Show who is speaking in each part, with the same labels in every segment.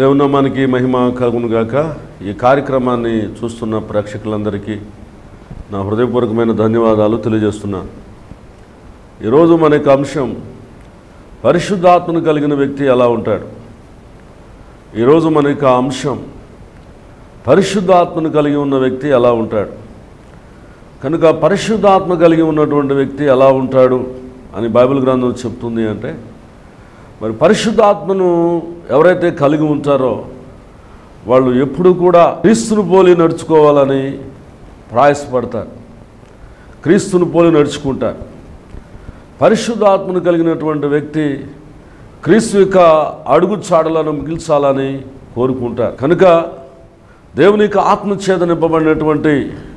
Speaker 1: దేవునామానికి మహిమ కలుగును గాక ఈ కార్యక్రమాన్ని చూస్తున్న ప్రేక్షకులందరికీ నా హృదయపూర్వకమైన ధన్యవాదాలు తెలియజేస్తున్నాను ఈరోజు మన యొక్క అంశం పరిశుద్ధాత్మను కలిగిన వ్యక్తి ఎలా ఉంటాడు ఈరోజు మన యొక్క అంశం పరిశుద్ధాత్మను కలిగి ఉన్న వ్యక్తి ఎలా ఉంటాడు కనుక పరిశుద్ధాత్మ కలిగి ఉన్నటువంటి వ్యక్తి ఎలా ఉంటాడు అని బైబిల్ గ్రంథం చెప్తుంది అంటే మరి పరిశుద్ధాత్మను ఎవరైతే కలిగి ఉంటారో వాళ్ళు ఎప్పుడు కూడా క్రీస్తును పోలి నడుచుకోవాలని ప్రయాసపడతారు క్రీస్తును పోలి నడుచుకుంటారు పరిశుద్ధాత్మను కలిగినటువంటి వ్యక్తి క్రీస్తు యొక్క అడుగు చాడలను మిగిల్చాలని కోరుకుంటారు కనుక దేవుని యొక్క ఆత్మచేత నింపబడినటువంటి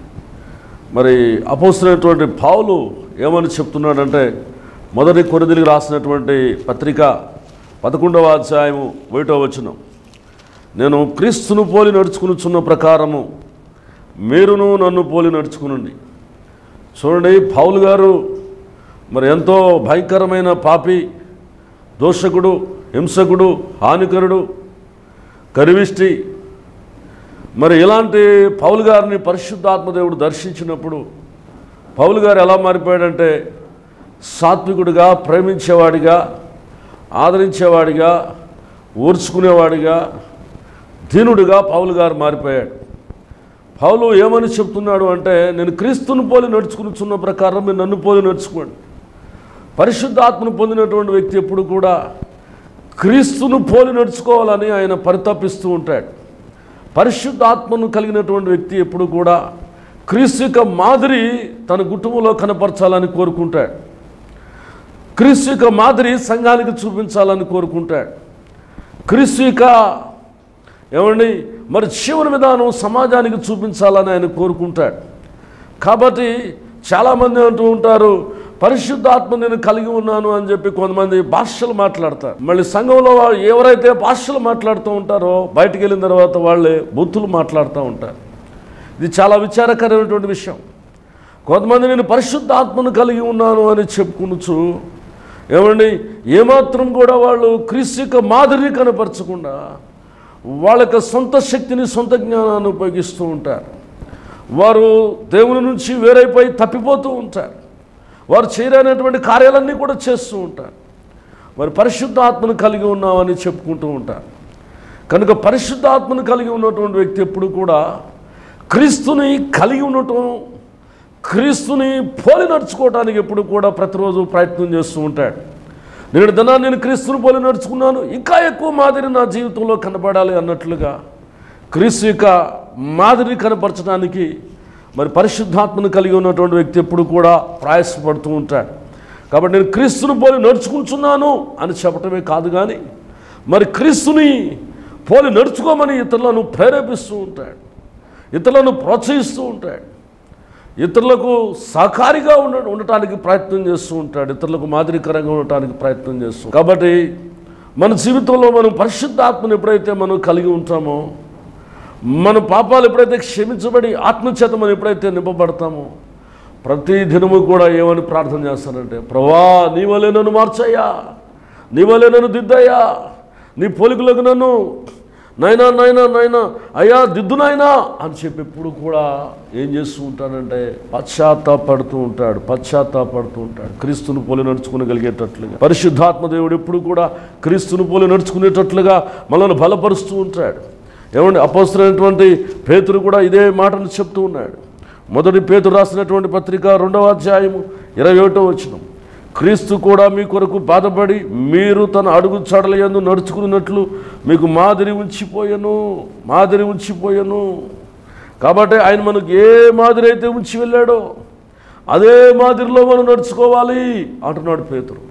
Speaker 1: మరి అపోస్తున్నటువంటి పావులు ఏమని చెప్తున్నాడంటే మొదటి కొరిదిలికి రాసినటువంటి పత్రిక పదకొండవ అధ్యాయము ఒకటో వచనం నేను క్రీస్తును పోలి నడుచుకునిచున్న ప్రకారము మీరును నన్ను పోలి నడుచుకునండి చూడండి పౌలు గారు మరి ఎంతో భయంకరమైన పాపి దోషకుడు హింసకుడు హానికరుడు కరివిష్టి మరి ఇలాంటి పౌలు గారిని పరిశుద్ధాత్మదేవుడు దర్శించినప్పుడు పౌలు గారు ఎలా మారిపోయాడంటే సాత్వికుడిగా ప్రేమించేవాడిగా ఆదరించేవాడిగా ఓర్చుకునేవాడిగా దీనుడిగా పౌలు గారు మారిపోయాడు పౌలు ఏమని చెప్తున్నాడు అంటే నేను క్రీస్తును పోలి నడుచుకునిచున్న ప్రకారం మీరు నన్ను పోలి నడుచుకోండి పరిశుద్ధాత్మను పొందినటువంటి వ్యక్తి ఎప్పుడు కూడా క్రీస్తును పోలి నడుచుకోవాలని ఆయన పరితపిస్తూ ఉంటాడు పరిశుద్ధాత్మను కలిగినటువంటి వ్యక్తి ఎప్పుడు కూడా క్రీస్తు యొక్క మాదిరి తన కుటుంబంలో కనపరచాలని కోరుకుంటాడు క్రీస్తు యొక్క మాదిరి సంఘానికి చూపించాలని కోరుకుంటాడు క్రీస్తు యొక్క ఏమండి మరి జీవన విధానం సమాజానికి చూపించాలని ఆయన కోరుకుంటాడు కాబట్టి చాలామంది అంటూ ఉంటారు పరిశుద్ధాత్మ నేను కలిగి ఉన్నాను అని చెప్పి కొంతమంది భాషలు మాట్లాడతారు మళ్ళీ సంఘంలో వాళ్ళు ఎవరైతే భాషలు మాట్లాడుతూ ఉంటారో బయటికి వెళ్ళిన తర్వాత వాళ్ళే బుద్ధులు మాట్లాడుతూ ఉంటారు ఇది చాలా విచారకరమైనటువంటి విషయం కొంతమంది నేను పరిశుద్ధాత్మను కలిగి ఉన్నాను అని చెప్పుకునుచు ఏమండి ఏమాత్రం కూడా వాళ్ళు క్రీస్తు యొక్క మాదిరిని కనపరచకుండా వాళ్ళ యొక్క సొంత శక్తిని సొంత జ్ఞానాన్ని ఉపయోగిస్తూ ఉంటారు వారు దేవుని నుంచి వేరైపోయి తప్పిపోతూ ఉంటారు వారు చేయలేనటువంటి కార్యాలన్నీ కూడా చేస్తూ ఉంటారు మరి పరిశుద్ధాత్మను కలిగి ఉన్నామని చెప్పుకుంటూ ఉంటారు కనుక పరిశుద్ధాత్మను కలిగి ఉన్నటువంటి వ్యక్తి ఎప్పుడు కూడా క్రీస్తుని కలిగి ఉండటం క్రీస్తుని పోలి నడుచుకోవడానికి ఎప్పుడు కూడా ప్రతిరోజు ప్రయత్నం చేస్తూ ఉంటాడు నేను దినాన్ని నేను క్రీస్తుని పోలి నడుచుకున్నాను ఇంకా ఎక్కువ మాదిరి నా జీవితంలో కనపడాలి అన్నట్లుగా క్రీస్తు యొక్క మాదిరిని కనపరచడానికి మరి పరిశుద్ధాత్మను కలిగి ఉన్నటువంటి వ్యక్తి ఎప్పుడు కూడా ప్రయాసపడుతూ ఉంటాడు కాబట్టి నేను క్రీస్తుని పోలి నడుచుకుంటున్నాను అని చెప్పటమే కాదు కానీ మరి క్రీస్తుని పోలి నడుచుకోమని ఇతరులను ప్రేరేపిస్తూ ఉంటాడు ఇతరులను ప్రోత్సహిస్తూ ఉంటాడు ఇతరులకు సహకారిగా ఉండ ఉండటానికి ప్రయత్నం చేస్తూ ఉంటాడు ఇతరులకు మాదిరికరంగా ఉండటానికి ప్రయత్నం చేస్తూ కాబట్టి మన జీవితంలో మనం పరిశుద్ధాత్మను ఎప్పుడైతే మనం కలిగి ఉంటామో మన పాపాలు ఎప్పుడైతే క్షమించబడి ఆత్మచేత మనం ఎప్పుడైతే నింపబడతామో ప్రతి దినము కూడా ఏమని ప్రార్థన చేస్తానంటే ప్రభా నీ వలే నన్ను మార్చయ్యా నీ వలే నన్ను దిద్దయ్యా నీ పోలికలకు నన్ను నైనా నైనా నైనా అయ్యా దిద్దు నాయనా అని చెప్పి ఎప్పుడు కూడా ఏం చేస్తూ ఉంటాడంటే పశ్చాత్తాపడుతూ ఉంటాడు పశ్చాత్తాపడుతూ ఉంటాడు క్రీస్తును పోలి నడుచుకునగలిగేటట్లుగా పరిశుద్ధాత్మ దేవుడు ఎప్పుడు కూడా క్రీస్తును పోలి నడుచుకునేటట్లుగా మనల్ని బలపరుస్తూ ఉంటాడు ఏమండి అపోస్తున్నటువంటి పేతురు కూడా ఇదే మాటను చెప్తూ ఉన్నాడు మొదటి పేతురు రాసినటువంటి పత్రిక రెండవ అధ్యాయము ఇరవై ఒకటో వచ్చినాం క్రీస్తు కూడా మీ కొరకు బాధపడి మీరు తన అడుగు చడలయందు నడుచుకున్నట్లు మీకు మాదిరి ఉంచిపోయాను మాదిరి ఉంచిపోయాను కాబట్టి ఆయన మనకు ఏ మాదిరి అయితే ఉంచి వెళ్ళాడో అదే మాదిరిలో మనం నడుచుకోవాలి అంటున్నాడు పేతురు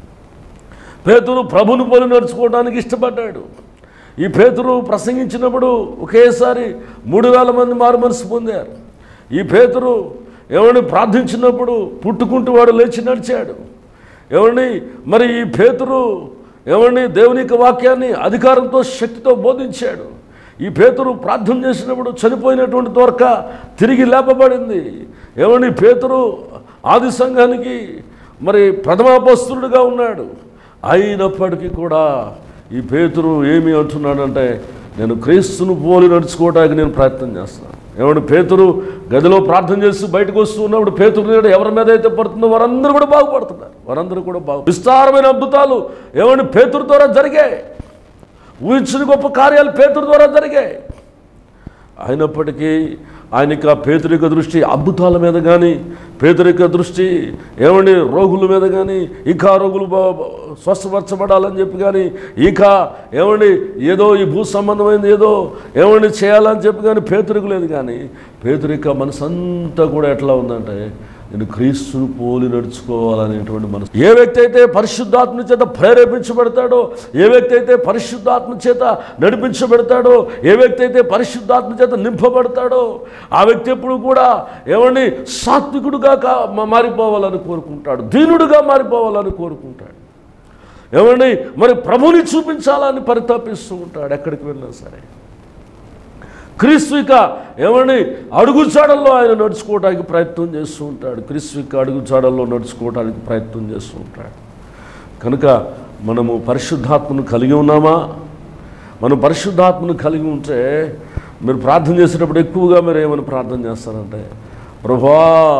Speaker 1: పేతురు ప్రభును పోలి నడుచుకోవడానికి ఇష్టపడ్డాడు ఈ పేతురు ప్రసంగించినప్పుడు ఒకేసారి మూడు వేల మంది మారు మనసు పొందారు ఈ పేతురు ఎవరిని ప్రార్థించినప్పుడు పుట్టుకుంటూ వాడు లేచి నడిచాడు ఏమండి మరి ఈ పేతురు ఏమండి దేవుని యొక్క వాక్యాన్ని అధికారంతో శక్తితో బోధించాడు ఈ పేతురు ప్రార్థన చేసినప్పుడు చనిపోయినటువంటి దొరక తిరిగి లేపబడింది ఏమండి పేతురు ఆది సంఘానికి మరి ప్రథమాపస్తుడుగా ఉన్నాడు అయినప్పటికీ కూడా ఈ పేతురు ఏమి అంటున్నాడంటే నేను క్రీస్తును పోలి నడుచుకోవడానికి నేను ప్రయత్నం చేస్తాను ఏమంటే పేతురు గదిలో ప్రార్థన చేస్తూ బయటకు వస్తూ ఉన్నప్పుడు పేతురు నీడ ఎవరి మీద అయితే పడుతుందో వారందరూ కూడా బాగుపడుతున్నారు వారందరూ కూడా బాగు విస్తారమైన అద్భుతాలు ఏమంటే పేతురు ద్వారా జరిగాయి ఊహించిన గొప్ప కార్యాలు పేతురు ద్వారా జరిగాయి అయినప్పటికీ ఆయనకి ఆ పేదరిక దృష్టి అద్భుతాల మీద కానీ పేదరిక దృష్టి ఏమండి రోగుల మీద కానీ ఇంకా రోగులు బా- బా- స్వస్థపరచబడాలని చెప్పి కానీ ఇక ఏమండి ఏదో ఈ భూ సంబంధమైనది ఏదో ఏమండి చేయాలని చెప్పి కానీ పేదరిక లేదు కానీ పేదరిక మనసంతా కూడా ఎట్లా ఉందంటే నేను క్రీస్తును పోలి నడుచుకోవాలనేటువంటి మనసు ఏ వ్యక్తి అయితే పరిశుద్ధాత్మ చేత ప్రేరేపించబడతాడో ఏ వ్యక్తి అయితే పరిశుద్ధాత్మ చేత నడిపించబడతాడో ఏ వ్యక్తి అయితే పరిశుద్ధాత్మ చేత నింపబడతాడో ఆ వ్యక్తి ఎప్పుడు కూడా ఏమండి సాత్వికుడుగా కా- మా- మారిపోవాలని కోరుకుంటాడు దీనుడుగా మారిపోవాలని కోరుకుంటాడు ఏమండి మరి ప్రభుని చూపించాలని పరితాపిస్తూ ఉంటాడు ఎక్కడికి వెళ్ళినా సరే క్రీస్తు ఇక ఏమండి అడుగుచాడల్లో ఆయన నడుచుకోవడానికి ప్రయత్నం చేస్తూ ఉంటాడు క్రీస్తు ఇక అడుగుచాడల్లో నడుచుకోవడానికి ప్రయత్నం చేస్తూ ఉంటాడు కనుక మనము పరిశుద్ధాత్మను కలిగి ఉన్నామా మనం పరిశుద్ధాత్మను కలిగి ఉంటే మీరు ప్రార్థన చేసేటప్పుడు ఎక్కువగా మీరు ఏమని ప్రార్థన చేస్తారంటే ప్రభా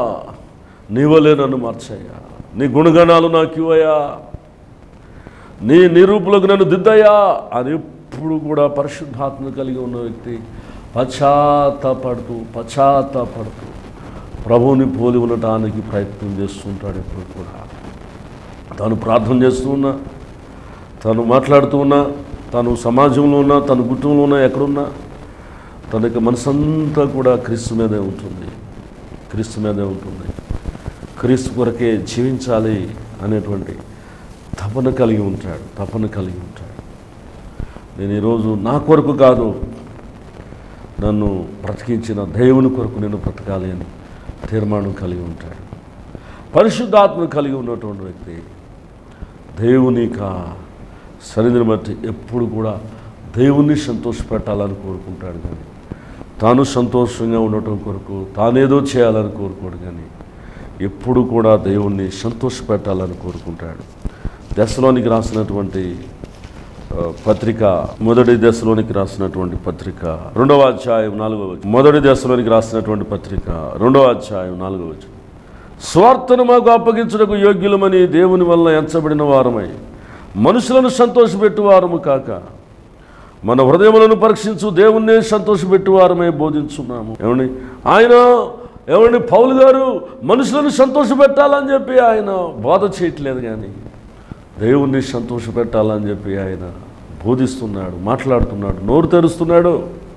Speaker 1: నీవలే నన్ను మార్చయ్యా నీ గుణగణాలు నాకు ఇవ్వయా నీ నిరూపులకు నన్ను దిద్దయ్యా అని ఎప్పుడు కూడా పరిశుద్ధాత్మ కలిగి ఉన్న వ్యక్తి పశ్చాత్తాపడుతూ పశ్చాత్తాపడుతూ ప్రభువుని పోలి ఉండటానికి ప్రయత్నం చేస్తుంటాడు ఎప్పుడు కూడా తాను ప్రార్థన చేస్తూ ఉన్నా తను మాట్లాడుతూ ఉన్నా తను సమాజంలో ఉన్నా తన కుటుంబంలో ఉన్నా ఎక్కడున్నా తన యొక్క మనసంతా కూడా క్రీస్తు మీదే ఉంటుంది క్రీస్తు మీదే ఉంటుంది క్రీస్తు కొరకే జీవించాలి అనేటువంటి తపన కలిగి ఉంటాడు తపన కలిగి ఉంటాడు నేను ఈరోజు నా కొరకు కాదు నన్ను బ్రతికించిన దేవుని కొరకు నేను బ్రతకాలి అని తీర్మానం కలిగి ఉంటాడు పరిశుద్ధాత్మను కలిగి ఉన్నటువంటి వ్యక్తి దేవుని యొక్క సన్నిధిని బట్టి ఎప్పుడు కూడా దేవుణ్ణి సంతోషపెట్టాలని కోరుకుంటాడు కానీ తాను సంతోషంగా ఉండటం కొరకు తానేదో చేయాలని కోరుకోడు కానీ ఎప్పుడు కూడా దేవుణ్ణి సంతోషపెట్టాలని కోరుకుంటాడు దశలోనికి రాసినటువంటి ఆ, పత్రిక మొదటి దశలోనికి రాసినటువంటి పత్రిక రెండవ అధ్యాయం నాలుగవ వచనం. మొదటి దశలోనికి రాసినటువంటి పత్రిక రెండవ అధ్యాయం నాలుగవ వచనం స్వార్థను మాకు అప్పగించుటకు యోగ్యులమని దేవుని వల్ల ఎంచబడిన వారమై మనుషులను సంతోషపెట్టు వారము కాక మన హృదయములను పరీక్షించు దేవుణ్ణే సంతోషపెట్టు వారమే బోధించున్నాము ఏమండి ఆయన ఏమండి పౌలు గారు మనుషులను సంతోషపెట్టాలని చెప్పి ఆయన బోధ చేయట్లేదు కానీ దేవుణ్ణి సంతోషపెట్టాలని చెప్పి ఆయన బోధిస్తున్నాడు మాట్లాడుతున్నాడు నోరు తెరుస్తున్నాడు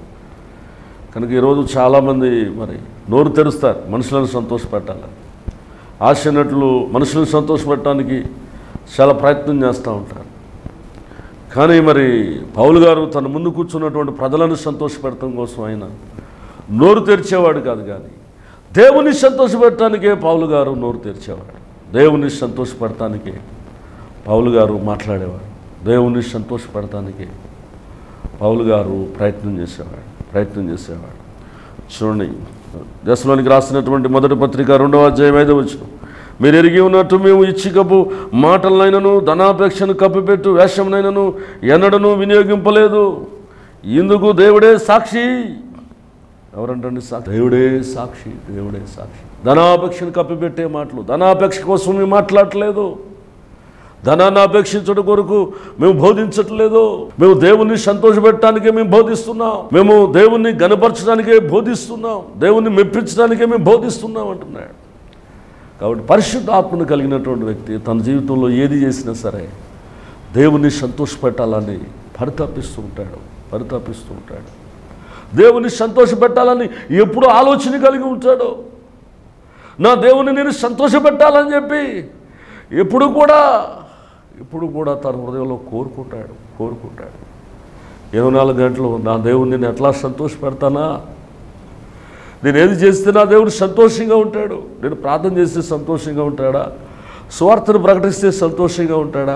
Speaker 1: కనుక ఈరోజు చాలామంది మరి నోరు తెరుస్తారు మనుషులను సంతోషపెట్టాలని ఆశ నటులు మనుషులను సంతోషపెట్టడానికి చాలా ప్రయత్నం చేస్తూ ఉంటారు కానీ మరి పౌలు గారు తన ముందు కూర్చున్నటువంటి ప్రజలను సంతోషపెట్టడం కోసం ఆయన నోరు తెరిచేవాడు కాదు కానీ దేవుని సంతోషపెట్టడానికే పౌలు గారు నోరు తెరిచేవాడు దేవుని సంతోషపెడటానికే పౌలు గారు మాట్లాడేవాడు దేవుని సంతోషపెడటానికే పౌలు గారు ప్రయత్నం చేసేవాడు ప్రయత్నం చేసేవాడు చూడండి దశలోనికి రాసినటువంటి మొదటి పత్రిక రెండవ అధ్యాయం ఐదవ వచ్చిన మీరు ఎరిగి ఉన్నట్టు మేము ఇచ్చికపు మాటలనైనను ధనాపేక్షను కప్పిపెట్టు వేషంనైనను ఎన్నడను వినియోగింపలేదు ఇందుకు దేవుడే సాక్షి ఎవరంటండి సాక్షి దేవుడే సాక్షి దేవుడే సాక్షి ధనాపేక్షను కప్పిపెట్టే మాటలు ధనాపేక్ష కోసం మేము మాట్లాడట్లేదు ధనాన్ని అపేక్షించడం కొరకు మేము బోధించట్లేదు మేము దేవుణ్ణి సంతోషపెట్టడానికే మేము బోధిస్తున్నాం మేము దేవుణ్ణి గనపరచడానికే బోధిస్తున్నాం దేవుణ్ణి మెప్పించడానికే మేము బోధిస్తున్నాం అంటున్నాడు కాబట్టి పరిశుద్ధాత్మను కలిగినటువంటి వ్యక్తి తన జీవితంలో ఏది చేసినా సరే దేవుణ్ణి సంతోషపెట్టాలని పరితాపిస్తూ ఉంటాడు పరితాపిస్తూ ఉంటాడు దేవుని సంతోషపెట్టాలని ఎప్పుడు ఆలోచన కలిగి ఉంటాడు నా దేవుని నేను సంతోషపెట్టాలని చెప్పి ఎప్పుడు కూడా ఇప్పుడు కూడా తన హృదయంలో కోరుకుంటాడు కోరుకుంటాడు ఇరవై నాలుగు గంటలు నా దేవుని నేను ఎట్లా సంతోషపెడతానా నేను ఏది చేస్తే నా దేవుడు సంతోషంగా ఉంటాడు నేను ప్రార్థన చేస్తే సంతోషంగా ఉంటాడా స్వార్థను ప్రకటిస్తే సంతోషంగా ఉంటాడా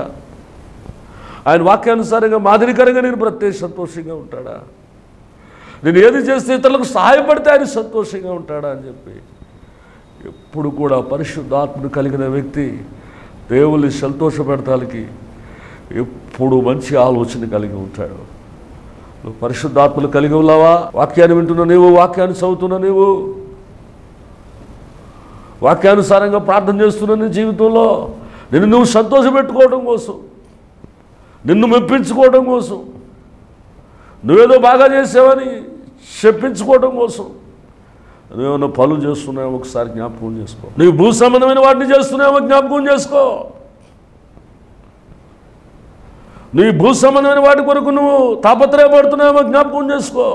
Speaker 1: ఆయన వాక్యానుసారంగా మాదిరికరంగా నేను ప్రత్యేక సంతోషంగా ఉంటాడా నేను ఏది చేస్తే ఇతరులకు సహాయపడితే ఆయన సంతోషంగా ఉంటాడా అని చెప్పి ఎప్పుడు కూడా పరిశుద్ధాత్మను కలిగిన వ్యక్తి దేవుని సంతోషపెడతానికి ఎప్పుడు మంచి ఆలోచన కలిగి ఉంటాడు నువ్వు పరిశుద్ధాత్మలు కలిగి ఉన్నావా వాక్యాన్ని వింటున్న నీవు వాక్యాన్ని చదువుతున్న నీవు వాక్యానుసారంగా ప్రార్థన చేస్తున్న నీ జీవితంలో నిన్ను నువ్వు సంతోషపెట్టుకోవడం కోసం నిన్ను మెప్పించుకోవడం కోసం నువ్వేదో బాగా చేసావని చెప్పించుకోవడం కోసం నువ్వేమన్నా పనులు చేస్తున్నావో ఒకసారి జ్ఞాపకం చేసుకో నువ్వు భూ సంబంధమైన వాటిని చేస్తున్నావో జ్ఞాపకం చేసుకో నువ్వు భూ సంబంధమైన వాటి కొరకు నువ్వు తాపత్రయపడుతున్నావో జ్ఞాపకం చేసుకో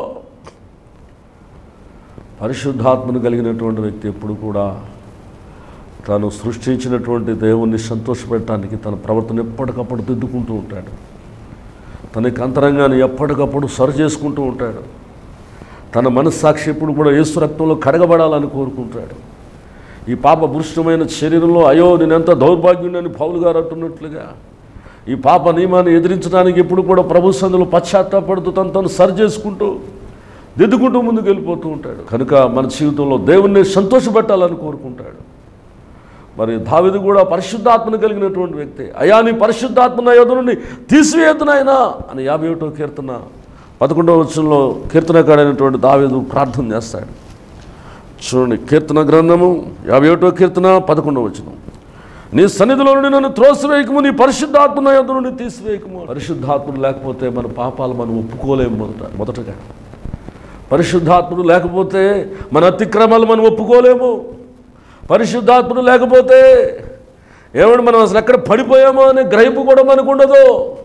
Speaker 1: పరిశుద్ధాత్మను కలిగినటువంటి వ్యక్తి ఎప్పుడు కూడా తాను సృష్టించినటువంటి దేవుణ్ణి సంతోషపెట్టడానికి తన ప్రవర్తన ఎప్పటికప్పుడు దిద్దుకుంటూ ఉంటాడు తనకి అంతరంగాన్ని ఎప్పటికప్పుడు సరి చేసుకుంటూ ఉంటాడు తన మనస్సాక్షి ఎప్పుడు కూడా యేసు రక్తంలో కడగబడాలని కోరుకుంటాడు ఈ పాప భృష్టమైన శరీరంలో అయ్యో నేనెంత దౌర్భాగ్యుడని పౌలు గారు అంటున్నట్లుగా ఈ పాప నియమాన్ని ఎదిరించడానికి ఎప్పుడు కూడా ప్రభు సందులో పశ్చాత్తాపడుతూ తను తను సరి చేసుకుంటూ దిద్దుకుంటూ ముందుకు వెళ్ళిపోతూ ఉంటాడు కనుక మన జీవితంలో దేవుణ్ణి సంతోషపెట్టాలని కోరుకుంటాడు మరి దావిదు కూడా పరిశుద్ధాత్మను కలిగినటువంటి వ్యక్తి అయా నీ పరిశుద్ధాత్మ నా యొద్ద నుండి తీసివేయతునాయనా అని యాభై ఒకటో కీర్తన పదకొండవ వచనంలో కీర్తనకాడైనటువంటి దావీదు ప్రార్థన చేస్తాడు చూడండి కీర్తన గ్రంథము యాభై ఒకటో కీర్తన పదకొండవ వచనం నీ సన్నిధిలో నుండి నన్ను త్రోసివేయకము నీ పరిశుద్ధాత్మ నా యొద్ద నుండి తీసివేయకము పరిశుద్ధాత్ముడు లేకపోతే మన పాపాలు మనం ఒప్పుకోలేము మొదట మొదటగా పరిశుద్ధాత్ముడు లేకపోతే మన అతిక్రమాలు మనం ఒప్పుకోలేము పరిశుద్ధాత్ముడు లేకపోతే ఏమంటే మనం అసలు ఎక్కడ పడిపోయామో అనే గ్రహింపు కూడా మనకు ఉండదు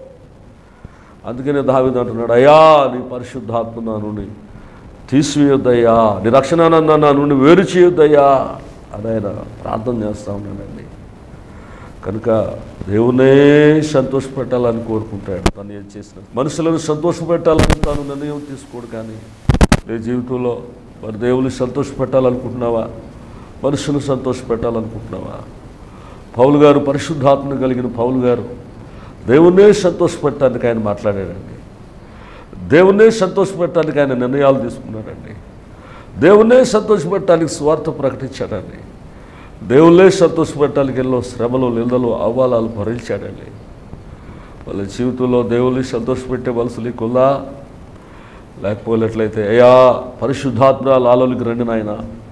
Speaker 1: అందుకనే దావిది అంటున్నాడు అయ్యా నీ పరిశుద్ధాత్మ నా నుండి తీసివేయొద్దయ్యా నీ రక్షణానంద నా నుండి వేరు చేయొద్దయ్యా అని ఆయన ప్రార్థన చేస్తా ఉన్నాడండి కనుక దేవునే సంతోషపెట్టాలని కోరుకుంటాడు తను ఏం చేసిన మనుషులను సంతోషపెట్టాలని తాను నిర్ణయం తీసుకోడు కానీ నీ జీవితంలో మరి దేవుని సంతోషపెట్టాలనుకుంటున్నావా మనుషులను సంతోషపెట్టాలనుకుంటున్నావా పౌలు గారు పరిశుద్ధాత్మను కలిగిన పౌలు గారు దేవుణ్ణే సంతోషపెట్టడానికి ఆయన మాట్లాడాడండి దేవుణ్ణే సంతోషపెట్టడానికి ఆయన నిర్ణయాలు తీసుకున్నాడండి దేవుణ్ణే సంతోషపెట్టడానికి స్వార్థ ప్రకటించాడండి దేవుళ్ళే సంతోషపెట్టడానికి ఎన్నో శ్రమలు నిందలు అవ్వాలాలు భరించాడండి వాళ్ళ జీవితంలో దేవుల్ని సంతోషపెట్టే మనసు లేకుల్లా లేకపోయినట్లయితే అయ్యా పరిశుద్ధాత్మ లాలోనికి రండి నాయన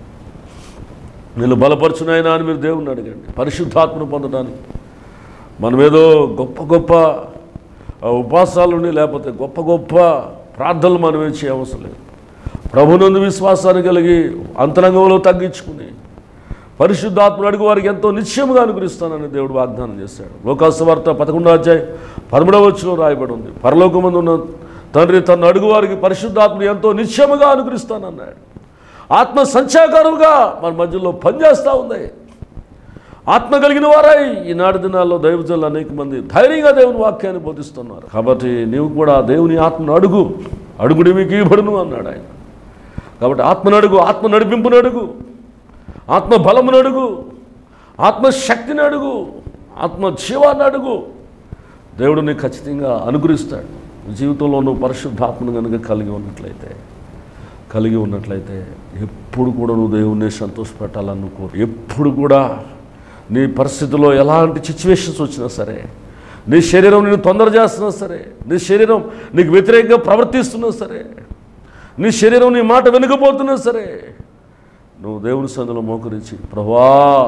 Speaker 1: నేను బలపరచునాయనా అని మీరు దేవుణ్ణి అడగండి పరిశుద్ధాత్మను పొందడానికి మనం ఏదో గొప్ప గొప్ప ఆ, ఉపవాసాలుండి లేకపోతే గొప్ప గొప్ప ప్రార్థనలు మనం ఏం చేయవసరం లేదు ప్రభునందు విశ్వాసాన్ని కలిగి అంతరంగంలో తగ్గించుకుని పరిశుద్ధాత్మను అడిగి వారికి ఎంతో నిశ్చయముగా అనుగ్రహిస్తానని దేవుడు వాగ్దానం చేశాడు లోకాసువార్త పదకొండో అధ్యాయం పదమూడవ వచ్చిలో రాయబడి ఉంది పరలోకమందు ఉన్న తండ్రి తన అడుగు వారికి పరిశుద్ధాత్మను ఎంతో నిశ్చయముగా అనుగ్రహిస్తానన్నాడు ఆత్మ సంచాకారుగా మన మధ్యలో పనిచేస్తూ ఉంది ఆత్మ కలిగిన వారై ఈనాడు దినాల్లో దైవజనులు అనేక మంది ధైర్యంగా దేవుని వాక్యాన్ని బోధిస్తున్నారు కాబట్టి నీవు కూడా దేవుని ఆత్మను అడుగు అడుగుడి మీకు ఇవ్వబడును అన్నాడు ఆయన కాబట్టి ఆత్మను అడుగు ఆత్మ నడిపింపును అడుగు ఆత్మ బలమును అడుగు ఆత్మశక్తిని అడుగు ఆత్మ జీవాన్ని అడుగు దేవుడు నీకు ఖచ్చితంగా అనుగ్రహిస్తాడు నీ జీవితంలో నువ్వు పరిశుద్ధాత్మను కనుక కలిగి ఉన్నట్లయితే కలిగి ఉన్నట్లయితే ఎప్పుడు కూడా నువ్వు దేవుణ్ణి సంతోషపెట్టాలనుకో ఎప్పుడు కూడా నీ పరిస్థితిలో ఎలాంటి సిచ్యువేషన్స్ వచ్చినా సరే నీ శరీరం నేను తొందర చేస్తున్నా సరే నీ శరీరం నీకు వ్యతిరేకంగా ప్రవర్తిస్తున్నా సరే నీ శరీరం నీ మాట వెనుకపోతున్నా సరే నువ్వు దేవుని సందులో మోకరించి ప్రభా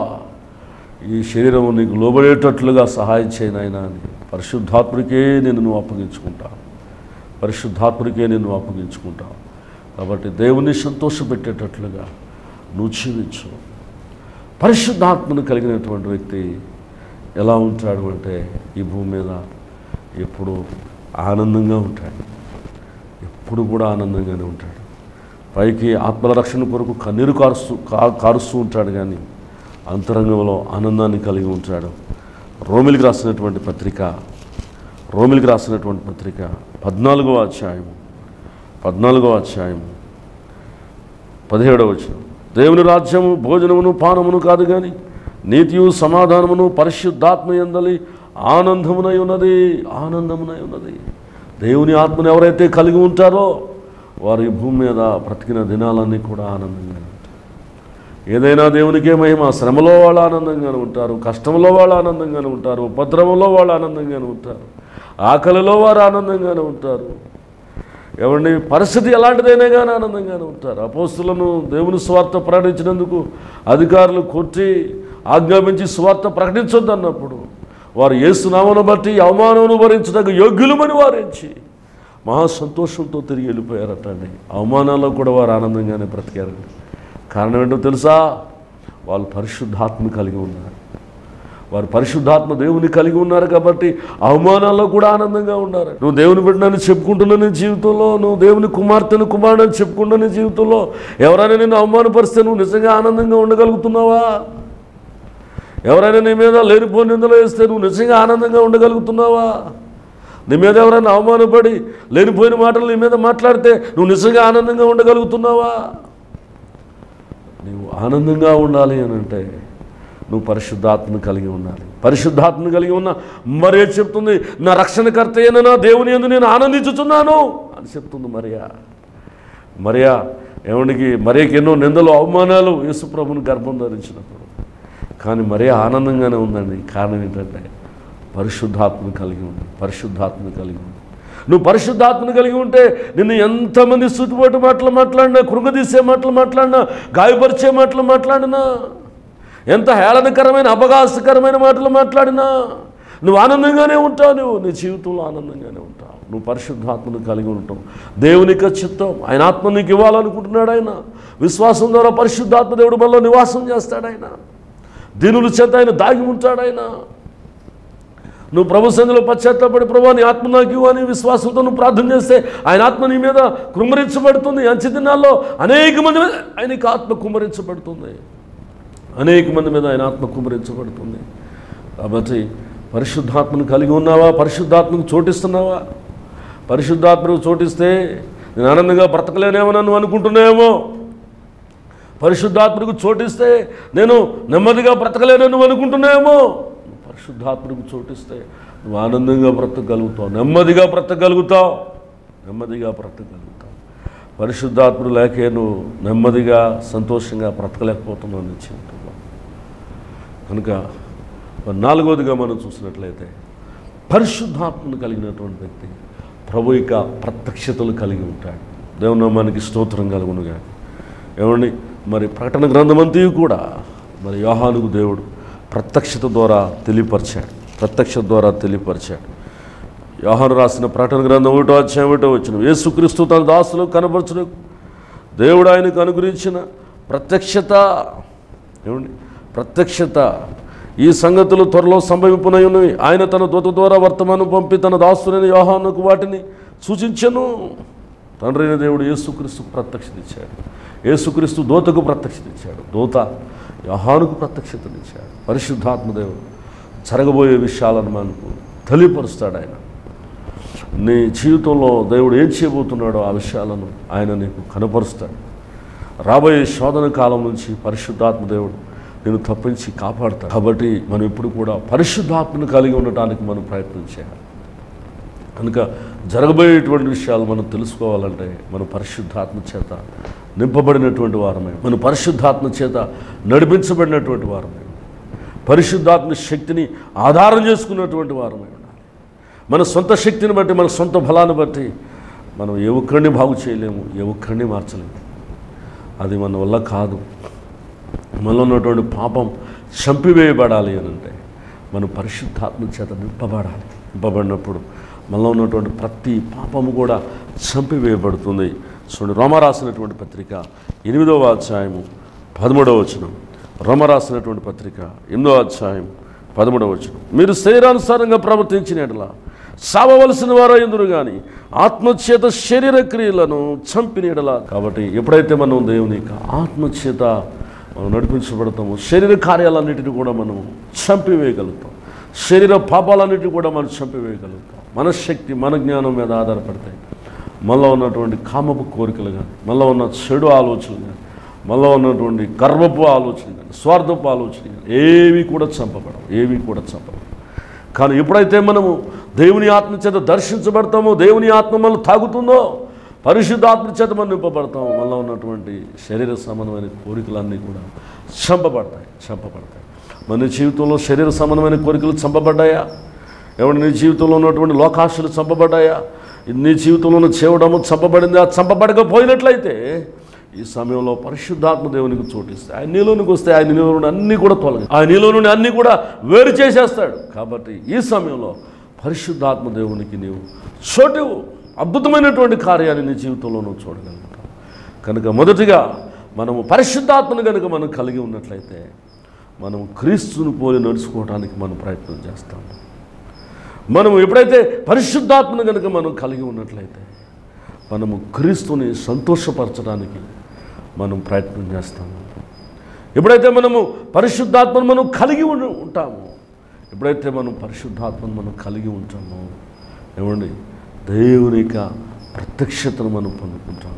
Speaker 1: ఈ శరీరం నీకు లోబడేటట్లుగా సహాయం చేయనాయనా అని పరిశుద్ధాత్మరికే నేను నువ్వు అప్పగించుకుంటా పరిశుద్ధాత్మరికే నేను నువ్వు అప్పగించుకుంటా కాబట్టి దేవుని సంతోషపెట్టేటట్లుగా నువ్వు జీవించు పరిశుద్ధాత్మను కలిగినటువంటి వ్యక్తి ఎలా ఉంటాడు అంటే ఈ భూమి మీద ఎప్పుడు ఆనందంగా ఉంటాడు ఎప్పుడు కూడా ఆనందంగానే ఉంటాడు పైకి ఆత్మల రక్షణ కొరకు కన్నీరు కారుస్తూ కా కారుస్తూ ఉంటాడు కానీ అంతరంగంలో ఆనందాన్ని కలిగి ఉంటాడు రోమిలికి రాసినటువంటి పత్రిక రోమిలికి రాసినటువంటి పత్రిక పద్నాలుగో అధ్యాయం పద్నాలుగో అధ్యాయం పదిహేడవ వచనం దేవుని రాజ్యము భోజనమును పానమును కాదు కానీ నీతియు సమాధానమును పరిశుద్ధాత్మ ఎందలి ఆనందమునై ఉన్నది ఆనందమునై ఉన్నది దేవుని ఆత్మను ఎవరైతే కలిగి ఉంటారో వారు ఈ భూమి మీద బ్రతికిన దినాలన్నీ కూడా ఆనందంగా ఉంటారు ఏదైనా దేవునికే మహిమ శ్రమలో వాళ్ళు ఆనందంగానే ఉంటారు కష్టంలో వాళ్ళు ఆనందంగానే ఉంటారు ఉపద్రవంలో వాళ్ళు ఆనందంగానే ఉంటారు ఆకలిలో వారు ఆనందంగానే ఉంటారు ఏమండి పరిస్థితి ఎలాంటిదైనా కానీ ఆనందంగానే ఉంటారు అపోస్తులను దేవుని స్వార్థ ప్రకటించినందుకు అధికారులు కొట్టి ఆజ్ఞాపించి స్వార్థ ప్రకటించొద్దు అన్నప్పుడు వారు ఏసునామను బట్టి అవమానమును భరించదగ్గ యోగ్యులమని వారించి మహా సంతోషంతో తిరిగి వెళ్ళిపోయారట అండి అవమానాల్లో కూడా వారు ఆనందంగానే బ్రతికారండి కారణం ఏంటో తెలుసా వాళ్ళు పరిశుద్ధాత్మ కలిగి ఉన్నారు వారు పరిశుద్ధాత్మ దేవుని కలిగి ఉన్నారు కాబట్టి అవమానాల్లో కూడా ఆనందంగా ఉన్నారు నువ్వు దేవుని బిడ్డనని చెప్పుకుంటున్న నీ జీవితంలో నువ్వు దేవుని కుమార్తెను కుమారుడని చెప్పుకుంటున్న నీ జీవితంలో ఎవరైనా నిన్ను అవమానపరిస్తే నువ్వు నిజంగా ఆనందంగా ఉండగలుగుతున్నావా ఎవరైనా నీ మీద లేనిపోని నిందలు వేస్తే నువ్వు నిజంగా ఆనందంగా ఉండగలుగుతున్నావా నీ మీద ఎవరైనా అవమానపడి లేనిపోయిన మాటలు నీ మీద మాట్లాడితే నువ్వు నిజంగా ఆనందంగా ఉండగలుగుతున్నావా నీవు ఆనందంగా ఉండాలి అని అంటే నువ్వు పరిశుద్ధాత్మను కలిగి ఉండాలి పరిశుద్ధాత్మను కలిగి ఉన్న మరే చెప్తుంది నా రక్షణకర్త అయిన నా దేవుని ఎందు నేను ఆనందించుతున్నాను అని చెప్తుంది మరియా మరియా ఏమనికి మరియకి ఎన్నో నిందలు అవమానాలు యేసుప్రభుని గర్భం ధరించినప్పుడు కానీ మరీ ఆనందంగానే ఉందండి కారణం ఏంటంటే పరిశుద్ధాత్మను కలిగి ఉంది పరిశుద్ధాత్మను కలిగి ఉంది నువ్వు పరిశుద్ధాత్మను కలిగి ఉంటే నిన్ను ఎంతమంది చుట్టుబాటు మాటలు మాట్లాడినా కృంగదీసే మాటలు మాట్లాడినా గాయపరిచే మాటలు మాట్లాడినా ఎంత హేళనకరమైన అపగాసకరమైన మాటలు మాట్లాడినా నువ్వు ఆనందంగానే ఉంటావు నువ్వు నీ జీవితంలో ఆనందంగానే ఉంటావు నువ్వు పరిశుద్ధాత్మను కలిగి ఉంటావు దేవుని యొక్క చిత్తం ఆయన ఆత్మ నీకు ఇవ్వాలనుకుంటున్నాడు ఆయన విశ్వాసం ద్వారా పరిశుద్ధాత్మ దేవుడు మనలో నివాసం చేస్తాడు ఆయన దీనుల చేత ఆయన దాగి ఉంటాడు ఆయన నువ్వు ప్రభు సంధిలో పశ్చాత్తాపడి ప్రభు నీ ఆత్మ నాకు ఇవ్వు అని విశ్వాసంతో నువ్వు ప్రార్థన చేస్తే ఆయన ఆత్మ నీ మీద కుమ్మరించబడుతుంది అంచె దినాల్లో అనేక మంది మీద ఆయనకి ఆత్మ కుమ్మరించబడుతుంది అనేక మంది మీద ఆయన ఆత్మ కుమ్మరించబడుతుంది కాబట్టి పరిశుద్ధాత్మను కలిగి ఉన్నావా పరిశుద్ధాత్మకు చోటిస్తున్నావా పరిశుద్ధాత్మకు చోటిస్తే నేను ఆనందంగా బ్రతకలేనేమో నువ్వు అనుకుంటున్నావేమో పరిశుద్ధాత్మకు చోటిస్తే నేను నెమ్మదిగా బ్రతకలేనని నువ్వు అనుకుంటున్నావేమో నువ్వు పరిశుద్ధాత్మకు చోటిస్తే నువ్వు ఆనందంగా బ్రతకగలుగుతావు నెమ్మదిగా బ్రతకగలుగుతావు నెమ్మదిగా బ్రతకగలుగుతావు పరిశుద్ధాత్ముడు లేకే నువ్వు నెమ్మదిగా సంతోషంగా బ్రతకలేకపోతున్నావు నీ జీవితంలో కనుక మరి నాలుగవదిగా మనం చూసినట్లయితే పరిశుద్ధాత్మను కలిగినటువంటి వ్యక్తి ప్రభు యొక్క ప్రత్యక్షతలు కలిగి ఉంటాడు దేవుని నామానికి స్తోత్రం కలుగునుగా ఏమండి మరి ప్రకటన గ్రంథమంతయు కూడా మరి యోహానుకు దేవుడు ప్రత్యక్షత ద్వారా తెలియపరిచాడు ప్రత్యక్షత ద్వారా తెలియపరిచాడు యోహాను రాసిన ప్రకటన గ్రంథం ఒకటో అధ్యాయం ఒకటో వచ్చిన యేసుక్రీస్తు తన దాసులు కనపరచును దేవుడు ఆయనకు అనుగ్రహించిన ప్రత్యక్షత ఏమండి ప్రత్యక్షత ఈ సంగతులు త్వరలో సంభవింపునై ఉన్నవి ఆయన తన దూత ద్వారా వర్తమానం పంపి తన దాసులైన యోహానుకు వాటిని సూచించను తండ్రైన దేవుడు యేసుక్రీస్తు ప్రత్యక్షత ఇచ్చాడు యేసుక్రీస్తు దూతకు ప్రత్యక్షత ఇచ్చాడు దూత యోహానుకు ప్రత్యక్షతనిచ్చాడు పరిశుద్ధాత్మ దేవుడు జరగబోయే విషయాలను మనకు తెలియపరుస్తాడు ఆయన నీ జీవితంలో దేవుడు ఏం చేయబోతున్నాడో ఆ విషయాలను ఆయన నీకు కనపరుస్తాడు రాబోయే శోధన కాలం నుంచి పరిశుద్ధాత్మ దేవుడు నేను తప్పించి కాపాడతాడు కాబట్టి మనం ఇప్పుడు కూడా పరిశుద్ధాత్మను కలిగి ఉండటానికి మనం ప్రయత్నం చేయాలి కనుక జరగబోయేటువంటి విషయాలు మనం తెలుసుకోవాలంటే మనం పరిశుద్ధాత్మ చేత నింపబడినటువంటి వారమే మనం పరిశుద్ధాత్మ చేత నడిపించబడినటువంటి వారమే పరిశుద్ధాత్మ శక్తిని ఆధారం చేసుకున్నటువంటి వారమే ఉండాలి మన సొంత శక్తిని బట్టి మన సొంత బలాన్ని బట్టి మనం ఏ ఒక్కడిని బాగు చేయలేము ఏ ఒక్కడిని మార్చలేము అది మన వల్ల కాదు మనలో ఉన్నటువంటి పాపం చంపివేయబడాలి అని అంటే మనం పరిశుద్ధాత్మ చేత నింపబడాలి నింపబడినప్పుడు మనలో ఉన్నటువంటి ప్రతి పాపము కూడా చంపివేయబడుతుంది చూడండి రోమ రాసినటువంటి పత్రిక ఎనిమిదవ అధ్యాయము పదమూడవ వచనం రోమ రాసినటువంటి పత్రిక ఎనిమిదవ అధ్యాయం పదమూడవ వచనం మీరు శరీరానుసారంగా ప్రవర్తించిన ఎడల సావవలసిన వారు ఎందురు కానీ ఆత్మచేత శరీర క్రియలను చంపిన ఎడల కాబట్టి ఎప్పుడైతే మనం దేవుని యొక్క ఆత్మచేత మనం నడిపించబడతాము శరీర కార్యాలన్నిటిని కూడా మనం చంపివేయగలుగుతాం శరీర పాపాలన్నిటిని కూడా మనం చంపివేయగలుగుతాం మన శక్తి మన జ్ఞానం మీద ఆధారపడతాయి మనలో ఉన్నటువంటి కామపు కోరికలు కానీ మనలో ఉన్న చెడు ఆలోచనలు కానీ మనలో ఉన్నటువంటి గర్వపు ఆలోచన కానీ స్వార్థపు ఆలోచన కానీ ఏవి కూడా చంపబడవు ఏవి కూడా చంపబడవు కానీ ఎప్పుడైతే మనము దేవుని ఆత్మ చేత దర్శించబడతామో దేవుని ఆత్మ మనల్ని తాగుతుందో పరిశుద్ధాత్మ చేత మనం నింపబడతాం మనలో ఉన్నటువంటి శరీర సంబంధమైన కోరికలన్నీ కూడా చంపబడతాయి చంపబడతాయి మన జీవితంలో శరీర సంబంధమైన కోరికలు చంపబడ్డాయా ఏమంటే నీ జీవితంలో ఉన్నటువంటి లోకాశలు చంపబడ్డాయా నీ జీవితంలో ఉన్న చేవడము చంపబడిందా చంపబడకపోయినట్లయితే ఈ సమయంలో పరిశుద్ధాత్మ దేవునికి చోటిస్తే ఆయన నీలోనికి వస్తే ఆయన నీలో నుండి అన్నీ కూడా తొలగి ఆయన నీలో నుండి అన్నీ కూడా వేరు చేసేస్తాడు కాబట్టి ఈ సమయంలో పరిశుద్ధాత్మ దేవునికి నీవు చోటు అద్భుతమైనటువంటి కార్యాన్ని నీ జీవితంలో నువ్వు చూడగలుగుతావు కనుక మొదటిగా మనము పరిశుద్ధాత్మను కనుక మనం కలిగి ఉన్నట్లయితే మనం క్రీస్తుని పోలి నడుచుకోవడానికి మనం ప్రయత్నం చేస్తాము మనం ఎప్పుడైతే పరిశుద్ధాత్మను కనుక మనం కలిగి ఉన్నట్లయితే మనము క్రీస్తుని సంతోషపరచడానికి మనం ప్రయత్నం చేస్తాము ఎప్పుడైతే మనము పరిశుద్ధాత్మను మనం కలిగి ఉండి ఉంటామో ఎప్పుడైతే మనం పరిశుద్ధాత్మను మనం కలిగి ఉంటామో ఏమండి దేవుని యొక్క ప్రత్యక్షతను మనం పొందుకుంటాము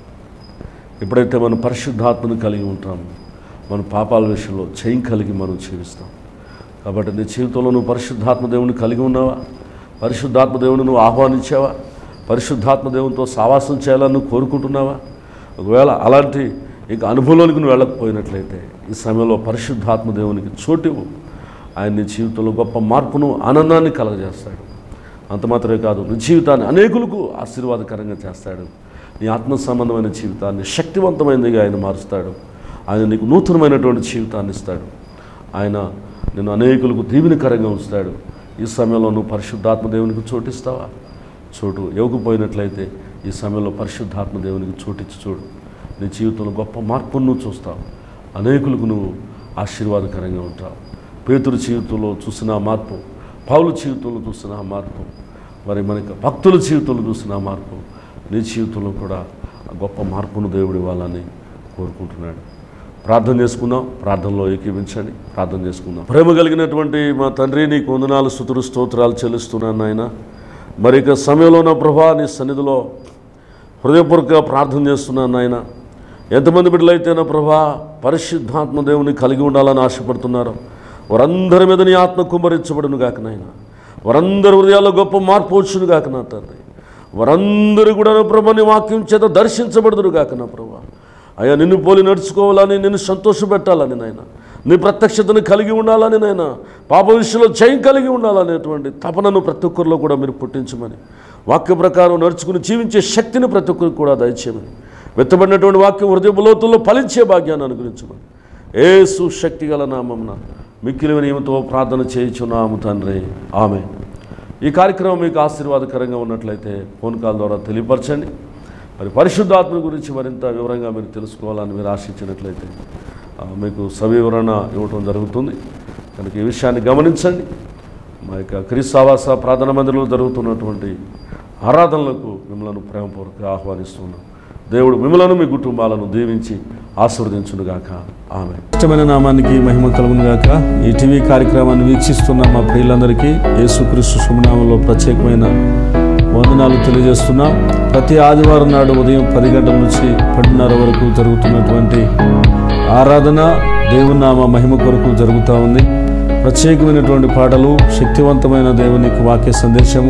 Speaker 1: ఎప్పుడైతే మనం పరిశుద్ధాత్మను కలిగి ఉంటామో మన పాపాల విషయంలో చేయం కలిగి మనం జీవిస్తాం కాబట్టి నీ జీవితంలో నువ్వు పరిశుద్ధాత్మ దేవుని కలిగి ఉన్నావా పరిశుద్ధాత్మ దేవుని నువ్వు ఆహ్వానించావా పరిశుద్ధాత్మ దేవునితో సావాసం చేయాలని నువ్వు కోరుకుంటున్నావా ఒకవేళ అలాంటి ఇక అనుభవంలోనికి నువ్వు వెళ్ళకపోయినట్లయితే ఈ సమయంలో పరిశుద్ధాత్మ దేవునికి చోటివు ఆయన నీ జీవితంలో గొప్ప మార్పును ఆనందాన్ని కలగజేస్తాడు అంత మాత్రమే కాదు నీ జీవితాన్ని అనేకులకు ఆశీర్వాదకరంగా చేస్తాడు నీ ఆత్మ సంబంధమైన జీవితాన్ని శక్తివంతమైనదిగా ఆయన మారుస్తాడు ఆయన నీకు నూతనమైనటువంటి జీవితాన్ని ఇస్తాడు ఆయన నేను అనేకులకు దీవెనకరంగా ఉంచుతాడు ఈ సమయంలో నువ్వు పరిశుద్ధాత్మ దేవునికి చోటిస్తావా చోటు ఇవ్వకపోయినట్లయితే ఈ సమయంలో పరిశుద్ధాత్మ దేవునికి చోటిచ్చి చూడు నీ జీవితంలో గొప్ప మార్పును నువ్వు చూస్తావు అనేకులకు నువ్వు ఆశీర్వాదకరంగా ఉంటావు పేతురు జీవితంలో చూసిన ఆ మార్పు పౌలు జీవితంలో చూసిన ఆ మార్పు మరి మనకి భక్తుల జీవితంలో చూసిన ఆ మార్పు నీ జీవితంలో కూడా ఆ గొప్ప మార్పును దేవుడి ఇవ్వాలని కోరుకుంటున్నాడు ప్రార్థన చేసుకుందాం ప్రార్థనలో ఏకీవించండి ప్రార్థన చేసుకుందాం ప్రేమ కలిగినటువంటి మా తండ్రి నీకు వందనాలు స్థుతులు స్తోత్రాలు చెల్లిస్తున్నాను నాయన మరి ఇక సమయంలో నా ప్రభా నీ సన్నిధిలో హృదయపూర్వక ప్రార్థన చేస్తున్నాను నాయన ఎంతమంది బిడ్డలైతే నా ప్రభా పరిశుద్ధాత్మ దేవుని కలిగి ఉండాలని ఆశపడుతున్నారో వారందరి మీద నీ ఆత్మ కుమ్మరించబడును గాక నాయన వారందరి హృదయాల్లో గొప్ప మార్పు వచ్చును గాక నా తండ్రి వారందరూ కూడా నా ప్రభా నీ వాక్యం చేత దర్శించబడుదురు గాక నా ప్రభా అయ్యా నిన్ను పోలి నడుచుకోవాలని నిన్ను సంతోషపెట్టాలని నాయన నీ ప్రత్యక్షతను కలిగి ఉండాలని నాయన పాప విషయంలో జయం కలిగి ఉండాలనేటువంటి తపనను ప్రతి ఒక్కరిలో కూడా మీరు పుట్టించమని వాక్య ప్రకారం నడుచుకుని జీవించే శక్తిని ప్రతి ఒక్కరికి కూడా దయచేయమని వెత్తబడినటువంటి వాక్యం హృదయ లోతుల్లో ఫలించే భాగ్యాన్ని అనుగ్రహించమని ఏసు శక్తి గల నామమున మిక్కిలి నియమతో ప్రార్థన చేయించున్నాము తండ్రి ఆమె ఈ కార్యక్రమం మీకు ఆశీర్వాదకరంగా ఉన్నట్లయితే ఫోన్ కాల్ ద్వారా తెలియపరచండి మరి పరిశుద్ధాత్మ గురించి మరింత వివరంగా మీరు తెలుసుకోవాలని మీరు ఆశించినట్లయితే ఆ, మీకు సవివరణ ఇవ్వటం జరుగుతుంది కనుక ఈ విషయాన్ని గమనించండి మా యొక్క క్రీస్తావాస ప్రార్థన మందిరంలో జరుగుతున్నటువంటి ఆరాధనలకు మిమ్మల్ని ప్రేమపూర్వక ఆహ్వానిస్తున్నాం దేవుడు మిమ్మలను మీ కుటుంబాలను దీవించి ఆశీర్వదించునుగాక ఆమె ఇష్టమైన నామానికి మహిమ కలుగునుగాక ఈ టీవీ కార్యక్రమాన్ని వీక్షిస్తున్న మా ప్రియులందరికీ యేసుక్రీస్తు శుభనామంలో ప్రత్యేకమైన వందనాలు తెలియజేస్తున్నాం ప్రతి ఆదివారం నాడు ఉదయం పది గంటల నుంచి పన్నెండున్నర వరకు జరుగుతున్నటువంటి ఆరాధన దేవుని నామ మహిమ కొరకు జరుగుతూ ఉంది ప్రత్యేకమైనటువంటి పాటలు శక్తివంతమైన దేవునికి వాక్య సందేశము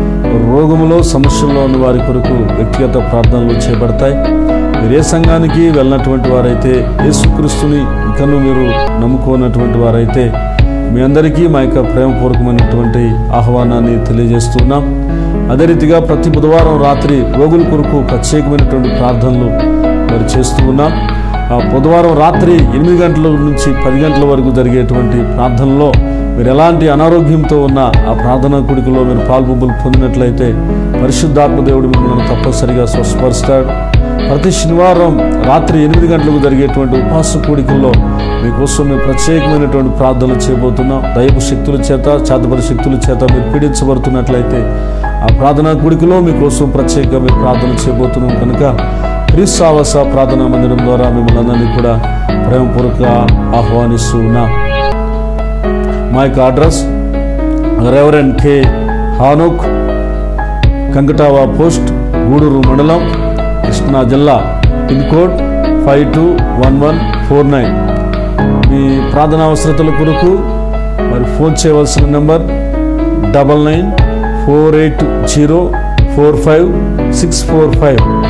Speaker 1: రోగములో సమస్యల్లో ఉన్న వారి కొరకు వ్యక్తిగత ప్రార్థనలు చేపడతాయి మీరు ఏ సంఘానికి వెళ్ళినటువంటి వారైతే యేసుక్రీస్తుని ఇంకను మీరు నమ్ముకోనటువంటి వారైతే మీ అందరికీ మా యొక్క ప్రేమపూర్వకమైనటువంటి ఆహ్వానాన్ని తెలియజేస్తున్నాం అదే రీతిగా ప్రతి బుధవారం రాత్రి రోగుల కొరకు ప్రత్యేకమైనటువంటి ప్రార్థనలు మరి చేస్తూ ఉన్నాం ఆ బుధవారం రాత్రి ఎనిమిది గంటల నుంచి పది గంటల వరకు జరిగేటువంటి ప్రార్థనలో మీరు ఎలాంటి అనారోగ్యంతో ఉన్న ఆ ప్రార్థనా కుడికలో మీరు పాల్పొంపులు పొందినట్లయితే పరిశుద్ధాత్మ దేవుడు మిమ్మల్ని తప్పనిసరిగా స్వస్థపరుస్తాడు ప్రతి శనివారం రాత్రి ఎనిమిది గంటలకు జరిగేటువంటి ఉపవాస కూడికల్లో మీకోసం మేము ప్రత్యేకమైనటువంటి ప్రార్థనలు చేయబోతున్నాం దైవ శక్తుల చేత చేతపరి శక్తుల చేత మీరు పీడించబడుతున్నట్లయితే ఆ ప్రార్థనా కూడికలో మీకోసం ప్రత్యేకంగా మేము ప్రార్థన చేయబోతున్నాం కనుక క్రీస్తావాస ప్రార్థనా మందిరం ద్వారా మిమ్మల్ని అందరినీ కూడా ప్రేమపూర్వక ఆహ్వానిస్తూ ఉన్నాం మా యొక్క address reverend K Hanok Kankatava post Gudur మండలం కృష్ణా జిల్లా pin code five two one one four nine మీ ప్రార్థన అవసరతల కొరకు మరి ఫోన్ చేయవలసిన number double nine four eight zero four five six four five